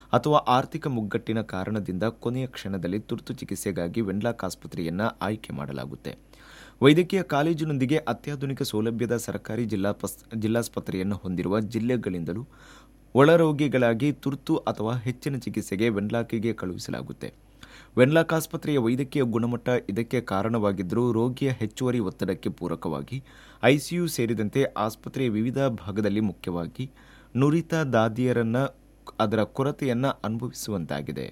ಅಥವಾ ಆರ್ಥಿಕ ಮುಗ್ಗಟ್ಟಿನ ಕಾರಣದಿಂದ ಕೊನೆಯ ಕ್ಷಣದಲ್ಲಿ ತುರ್ತು ಚಿಕಿತ್ಸೆಗಾಗಿ ವೆನ್ಲಾಕ್ ಆಸ್ಪತ್ರೆಯನ್ನು ಆಯ್ಕೆ ಮಾಡಲಾಗುತ್ತೆ ವೈದ್ಯಕೀಯ ಕಾಲೇಜಿನೊಂದಿಗೆ ಅತ್ಯಾಧುನಿಕ ಸೌಲಭ್ಯದ ಸರ್ಕಾರಿ ಜಿಲ್ಲಾ ಪಸ್ ಜಿಲ್ಲಾಸ್ಪತ್ರೆಯನ್ನು ಹೊಂದಿರುವ ಜಿಲ್ಲೆಗಳಿಂದಲೂ ಒಳರೋಗಿಗಳಾಗಿ ತುರ್ತು ಅಥವಾ ಹೆಚ್ಚಿನ ಚಿಕಿತ್ಸೆಗೆ ವೆನ್ಲಾಕಿಗೆ ಕಳುಹಿಸಲಾಗುತ್ತೆ ವೆನ್ಲಾಕ್ ಆಸ್ಪತ್ರೆಯ ವೈದ್ಯಕೀಯ ಗುಣಮಟ್ಟ ಇದಕ್ಕೆ ಕಾರಣವಾಗಿದ್ದರೂ ರೋಗಿಯ ಹೆಚ್ಚುವರಿ ಒತ್ತಡಕ್ಕೆ ಪೂರಕವಾಗಿ ಐಸಿಯು ಸೇರಿದಂತೆ ಆಸ್ಪತ್ರೆಯ ವಿವಿಧ ಭಾಗದಲ್ಲಿ ಮುಖ್ಯವಾಗಿ ನುರಿತ ದಾದಿಯರನ್ನ ಅದರ ಕೊರತೆಯನ್ನು ಅನುಭವಿಸುವಂತಾಗಿದೆ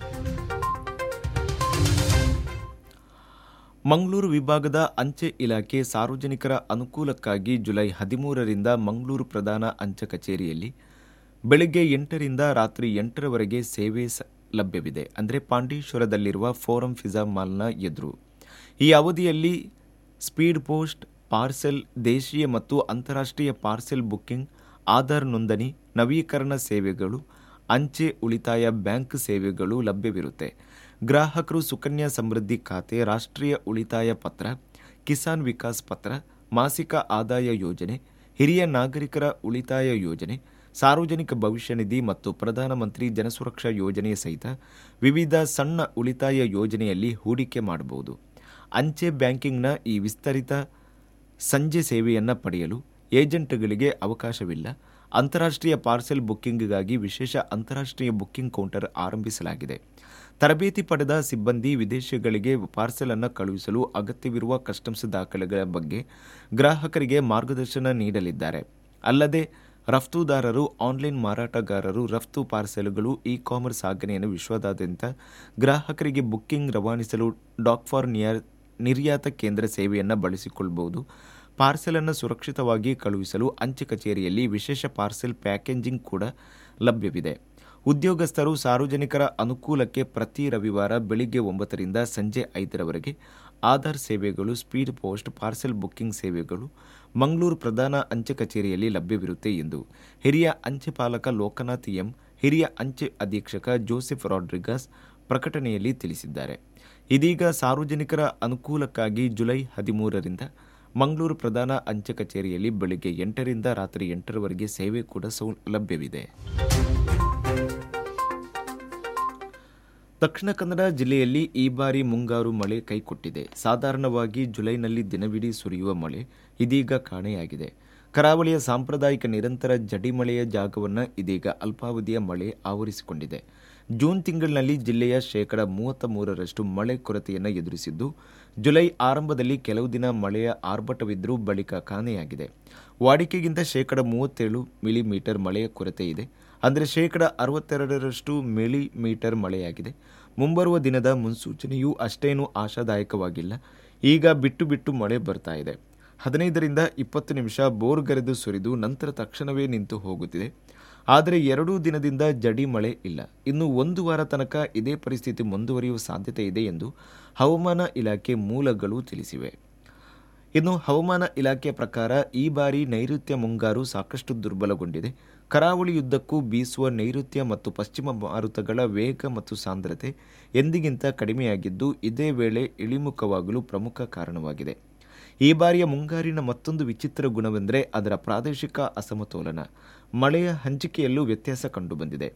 ಮಂಗಳೂರು ವಿಭಾಗದ ಅಂಚೆ ಇಲಾಖೆ ಸಾರ್ವಜನಿಕರ ಅನುಕೂಲಕ್ಕಾಗಿ ಜುಲೈ ಹದಿಮೂರರಿಂದ ಮಂಗಳೂರು ಪ್ರಧಾನ ಅಂಚೆ ಕಚೇರಿಯಲ್ಲಿ ಬೆಳಗ್ಗೆ ಎಂಟರಿಂದ ರಾತ್ರಿ ಎಂಟರವರೆಗೆ ಸೇವೆ ಸ- ಲಭ್ಯವಿದೆ ಅಂದರೆ ಪಾಂಡೇಶ್ವರದಲ್ಲಿರುವ ಫೋರಂ ಫಿಜಾ ಮಾಲ್ನ ಎದುರು ಈ ಅವಧಿಯಲ್ಲಿ ಸ್ಪೀಡ್ ಪೋಸ್ಟ್ ಪಾರ್ಸೆಲ್ ದೇಶೀಯ ಮತ್ತು ಅಂತಾರಾಷ್ಟ್ರೀಯ ಪಾರ್ಸೆಲ್ ಬುಕ್ಕಿಂಗ್ ಆಧಾರ್ ನೋಂದಣಿ ನವೀಕರಣ ಸೇವೆಗಳು ಅಂಚೆ ಉಳಿತಾಯ ಬ್ಯಾಂಕ್ ಸೇವೆಗಳು ಲಭ್ಯವಿರುತ್ತೆ ಗ್ರಾಹಕರು ಸುಕನ್ಯಾ ಸಮೃದ್ಧಿ ಖಾತೆ ರಾಷ್ಟ್ರೀಯ ಉಳಿತಾಯ ಪತ್ರ ಕಿಸಾನ್ ವಿಕಾಸ್ ಪತ್ರ ಮಾಸಿಕ ಆದಾಯ ಯೋಜನೆ ಹಿರಿಯ ನಾಗರಿಕರ ಉಳಿತಾಯ ಯೋಜನೆ ಸಾರ್ವಜನಿಕ ಭವಿಷ್ಯ ನಿಧಿ ಮತ್ತು ಪ್ರಧಾನಮಂತ್ರಿ ಜನಸುರಕ್ಷಾ ಯೋಜನೆಯ ಸಹಿತ ವಿವಿಧ ಸಣ್ಣ ಉಳಿತಾಯ ಯೋಜನೆಯಲ್ಲಿ ಹೂಡಿಕೆ ಮಾಡಬಹುದು ಅಂಚೆ ಬ್ಯಾಂಕಿಂಗ್ನ ಈ ವಿಸ್ತರಿತ ಸಂಜೆ ಸೇವೆಯನ್ನು ಪಡೆಯಲು ಏಜೆಂಟ್ಗಳಿಗೆ ಅವಕಾಶವಿಲ್ಲ ಅಂತಾರಾಷ್ಟ್ರೀಯ ಪಾರ್ಸೆಲ್ ಬುಕ್ಕಿಂಗ್ಗಾಗಿ ವಿಶೇಷ ಅಂತಾರಾಷ್ಟ್ರೀಯ ಬುಕ್ಕಿಂಗ್ ಕೌಂಟರ್ ಆರಂಭಿಸಲಾಗಿದೆ ತರಬೇತಿ ಪಡೆದ ಸಿಬ್ಬಂದಿ ವಿದೇಶಗಳಿಗೆ ಪಾರ್ಸೆಲ್ ಅನ್ನು ಕಳುಹಿಸಲು ಅಗತ್ಯವಿರುವ ಕಸ್ಟಮ್ಸ್ ದಾಖಲೆಗಳ ಬಗ್ಗೆ ಗ್ರಾಹಕರಿಗೆ ಮಾರ್ಗದರ್ಶನ ನೀಡಲಿದ್ದಾರೆ ಅಲ್ಲದೆ ರಫ್ತುದಾರರು ಆನ್ಲೈನ್ ಮಾರಾಟಗಾರರು ರಫ್ತು ಪಾರ್ಸೆಲ್ಗಳು ಇ ಕಾಮರ್ಸ್ ಸಾಗಣೆಯನ್ನು ವಿಶ್ವದಾದ್ಯಂತ ಗ್ರಾಹಕರಿಗೆ ಬುಕ್ಕಿಂಗ್ ರವಾನಿಸಲು ಡಾಕ್ ಫಾರ್ ನಿಯರ್ ನಿರ್ಯಾತ ಕೇಂದ್ರ ಸೇವೆಯನ್ನು ಬಳಸಿಕೊಳ್ಳಬಹುದು ಪಾರ್ಸೆಲ್ ಅನ್ನು ಸುರಕ್ಷಿತವಾಗಿ ಕಳುಹಿಸಲು ಅಂಚೆ ಕಚೇರಿಯಲ್ಲಿ ವಿಶೇಷ ಪಾರ್ಸೆಲ್ ಪ್ಯಾಕೇಜಿಂಗ್ ಕೂಡ ಲಭ್ಯವಿದೆ ಉದ್ಯೋಗಸ್ಥರು ಸಾರ್ವಜನಿಕರ ಅನುಕೂಲಕ್ಕೆ ಪ್ರತಿ ರವಿವಾರ ಬೆಳಿಗ್ಗೆ ಒಂಬತ್ತರಿಂದ ಸಂಜೆ ಐದರವರೆಗೆ ಆಧಾರ್ ಸೇವೆಗಳು ಸ್ಪೀಡ್ ಪೋಸ್ಟ್ ಪಾರ್ಸೆಲ್ ಬುಕ್ಕಿಂಗ್ ಸೇವೆಗಳು ಮಂಗಳೂರು ಪ್ರಧಾನ ಅಂಚೆ ಕಚೇರಿಯಲ್ಲಿ ಲಭ್ಯವಿರುತ್ತೆ ಎಂದು ಹಿರಿಯ ಅಂಚೆ ಪಾಲಕ ಲೋಕನಾಥ್ ಎಂ ಹಿರಿಯ ಅಂಚೆ ಅಧೀಕ್ಷಕ ಜೋಸೆಫ್ ರಾಡ್ರಿಗಸ್ ಪ್ರಕಟಣೆಯಲ್ಲಿ ತಿಳಿಸಿದ್ದಾರೆ ಇದೀಗ ಸಾರ್ವಜನಿಕರ ಅನುಕೂಲಕ್ಕಾಗಿ ಜುಲೈ ಹದಿಮೂರರಿಂದ ಮಂಗಳೂರು ಪ್ರಧಾನ ಅಂಚೆ ಕಚೇರಿಯಲ್ಲಿ ಬೆಳಗ್ಗೆ ಎಂಟರಿಂದ ರಾತ್ರಿ ಎಂಟರವರೆಗೆ ಸೇವೆ ಕೂಡ ಸೌಲಭ್ಯವಿದೆ ದಕ್ಷಿಣ ಕನ್ನಡ ಜಿಲ್ಲೆಯಲ್ಲಿ ಈ ಬಾರಿ ಮುಂಗಾರು ಮಳೆ ಕೈಕೊಟ್ಟಿದೆ ಸಾಧಾರಣವಾಗಿ ಜುಲೈನಲ್ಲಿ ದಿನವಿಡೀ ಸುರಿಯುವ ಮಳೆ ಇದೀಗ ಕಾಣೆಯಾಗಿದೆ ಕರಾವಳಿಯ ಸಾಂಪ್ರದಾಯಿಕ ನಿರಂತರ ಜಡಿಮಳೆಯ ಜಾಗವನ್ನು ಇದೀಗ ಅಲ್ಪಾವಧಿಯ ಮಳೆ ಆವರಿಸಿಕೊಂಡಿದೆ ಜೂನ್ ತಿಂಗಳಿನಲ್ಲಿ ಜಿಲ್ಲೆಯ ಶೇಕಡ ಮೂವತ್ತ ಮೂರರಷ್ಟು ಮಳೆ ಕೊರತೆಯನ್ನು ಎದುರಿಸಿದ್ದು ಜುಲೈ ಆರಂಭದಲ್ಲಿ ಕೆಲವು ದಿನ ಮಳೆಯ ಆರ್ಭಟವಿದ್ದರೂ ಬಳಿಕ ಕಾಣೆಯಾಗಿದೆ ವಾಡಿಕೆಗಿಂತ ಶೇಕಡ ಮೂವತ್ತೇಳು ಮಿಲಿಮೀಟರ್ ಮಳೆಯ ಕೊರತೆ ಇದೆ ಅಂದರೆ ಶೇಕಡ ಅರವತ್ತೆರಡರಷ್ಟು ಮಿಲಿಮೀಟರ್ ಮಳೆಯಾಗಿದೆ ಮುಂಬರುವ ದಿನದ ಮುನ್ಸೂಚನೆಯೂ ಅಷ್ಟೇನೂ ಆಶಾದಾಯಕವಾಗಿಲ್ಲ ಈಗ ಬಿಟ್ಟು ಬಿಟ್ಟು ಮಳೆ ಬರ್ತಾ ಇದೆ ಹದಿನೈದರಿಂದ ಇಪ್ಪತ್ತು ನಿಮಿಷ ಬೋರ್ಗರೆದು ಸುರಿದು ನಂತರ ತಕ್ಷಣವೇ ನಿಂತು ಹೋಗುತ್ತಿದೆ ಆದರೆ ಎರಡೂ ದಿನದಿಂದ ಜಡಿ ಮಳೆ ಇಲ್ಲ ಇನ್ನು ಒಂದು ವಾರ ತನಕ ಇದೇ ಪರಿಸ್ಥಿತಿ ಮುಂದುವರಿಯುವ ಸಾಧ್ಯತೆ ಇದೆ ಎಂದು ಹವಾಮಾನ ಇಲಾಖೆ ಮೂಲಗಳು ತಿಳಿಸಿವೆ ಇನ್ನು ಹವಾಮಾನ ಇಲಾಖೆ ಪ್ರಕಾರ ಈ ಬಾರಿ ನೈಋತ್ಯ ಮುಂಗಾರು ಸಾಕಷ್ಟು ದುರ್ಬಲಗೊಂಡಿದೆ ಕರಾವಳಿಯುದ್ದಕ್ಕೂ ಬೀಸುವ ನೈಋತ್ಯ ಮತ್ತು ಪಶ್ಚಿಮ ಮಾರುತಗಳ ವೇಗ ಮತ್ತು ಸಾಂದ್ರತೆ ಎಂದಿಗಿಂತ ಕಡಿಮೆಯಾಗಿದ್ದು ಇದೇ ವೇಳೆ ಇಳಿಮುಖವಾಗಲು ಪ್ರಮುಖ ಕಾರಣವಾಗಿದೆ ಈ ಬಾರಿಯ ಮುಂಗಾರಿನ ಮತ್ತೊಂದು ವಿಚಿತ್ರ ಗುಣವೆಂದರೆ ಅದರ ಪ್ರಾದೇಶಿಕ ಅಸಮತೋಲನ ಮಳೆಯ ಹಂಚಿಕೆಯಲ್ಲೂ ವ್ಯತ್ಯಾಸ ಕಂಡುಬಂದಿದೆ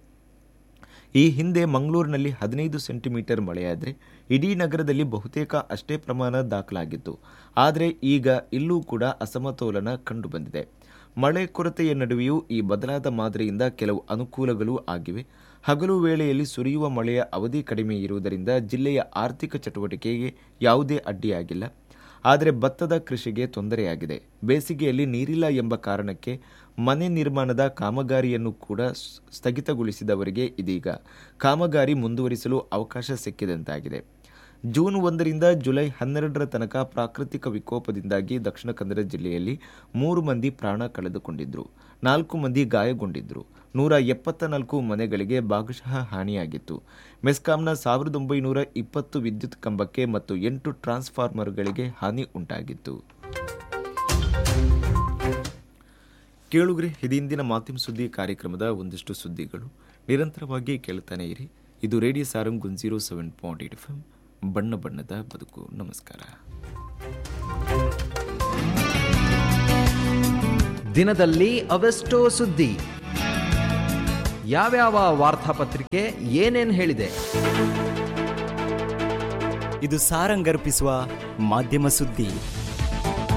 ಈ ಹಿಂದೆ ಮಂಗಳೂರಿನಲ್ಲಿ ಹದಿನೈದು ಸೆಂಟಿಮೀಟರ್ ಮಳೆಯಾದರೆ ಇಡೀ ನಗರದಲ್ಲಿ ಬಹುತೇಕ ಅಷ್ಟೇ ಪ್ರಮಾಣ ದಾಖಲಾಗಿತ್ತು ಆದರೆ ಈಗ ಇಲ್ಲೂ ಕೂಡ ಅಸಮತೋಲನ ಕಂಡುಬಂದಿದೆ ಮಳೆ ಕೊರತೆಯ ನಡುವೆಯೂ ಈ ಬದಲಾದ ಮಾದರಿಯಿಂದ ಕೆಲವು ಅನುಕೂಲಗಳೂ ಆಗಿವೆ ಹಗಲು ವೇಳೆಯಲ್ಲಿ ಸುರಿಯುವ ಮಳೆಯ ಅವಧಿ ಕಡಿಮೆ ಇರುವುದರಿಂದ ಜಿಲ್ಲೆಯ ಆರ್ಥಿಕ ಚಟುವಟಿಕೆಗೆ ಯಾವುದೇ ಅಡ್ಡಿಯಾಗಿಲ್ಲ ಆದರೆ ಭತ್ತದ ಕೃಷಿಗೆ ತೊಂದರೆಯಾಗಿದೆ ಬೇಸಿಗೆಯಲ್ಲಿ ನೀರಿಲ್ಲ ಎಂಬ ಕಾರಣಕ್ಕೆ ಮನೆ ನಿರ್ಮಾಣದ ಕಾಮಗಾರಿಯನ್ನು ಕೂಡ ಸ್- ಸ್ಥಗಿತಗೊಳಿಸಿದವರಿಗೆ ಇದೀಗ ಕಾಮಗಾರಿ ಮುಂದುವರಿಸಲು ಅವಕಾಶ ಸಿಕ್ಕಿದಂತಾಗಿದೆ ಜೂನ್ ಒಂದರಿಂದ ಜುಲೈ ಹನ್ನೆರಡರ ತನಕ ಪ್ರಾಕೃತಿಕ ವಿಕೋಪದಿಂದಾಗಿ ದಕ್ಷಿಣ ಕನ್ನಡ ಜಿಲ್ಲೆಯಲ್ಲಿ ಮೂರು ಮಂದಿ ಪ್ರಾಣ ಕಳೆದುಕೊಂಡಿದ್ರು ನಾಲ್ಕು ಮಂದಿ ಗಾಯಗೊಂಡಿದ್ರು ನೂರ ಎಪ್ಪತ್ತ ನಾಲ್ಕು ಮನೆಗಳಿಗೆ ಭಾಗಶಃ ಹಾನಿಯಾಗಿತ್ತು ಮೆಸ್ಕಾಂನ ಸಾವಿರದ ಒಂಬೈನೂರ ಇಪ್ಪತ್ತು ವಿದ್ಯುತ್ ಕಂಬಕ್ಕೆ ಮತ್ತು ಎಂಟು ಟ್ರಾನ್ಸ್ಫಾರ್ಮರ್ಗಳಿಗೆ ಹಾನಿ ಉಂಟಾಗಿತ್ತು ಕೇಳುಗ್ರೆ ಇದಿಂದಿನ ಮಾಧ್ಯಮ ಸುದ್ದಿ ಕಾರ್ಯಕ್ರಮದ ಒಂದಿಷ್ಟು ಸುದ್ದಿಗಳು ನಿರಂತರವಾಗಿ ಕೇಳ್ತಾನೆ ಇರಿ ಇದು ರೇಡಿಯೋ ಸಾರಂ ಗುಂಜೀರೋ seven point eight F M ಬಣ್ಣ ಬಣ್ಣದ ಬದುಕು ನಮಸ್ಕಾರ ದಿನದಲ್ಲಿ ಅವೆಷ್ಟೋ ಸುದ್ದಿ ಯಾವ್ಯಾವ ವಾರ್ತಾಪತ್ರಿಕೆ ಏನೇನ್ ಹೇಳಿದೆ ಇದು ಸಾರಂಗರ್ಪಿಸುವ ಮಾಧ್ಯಮ ಸುದ್ದಿ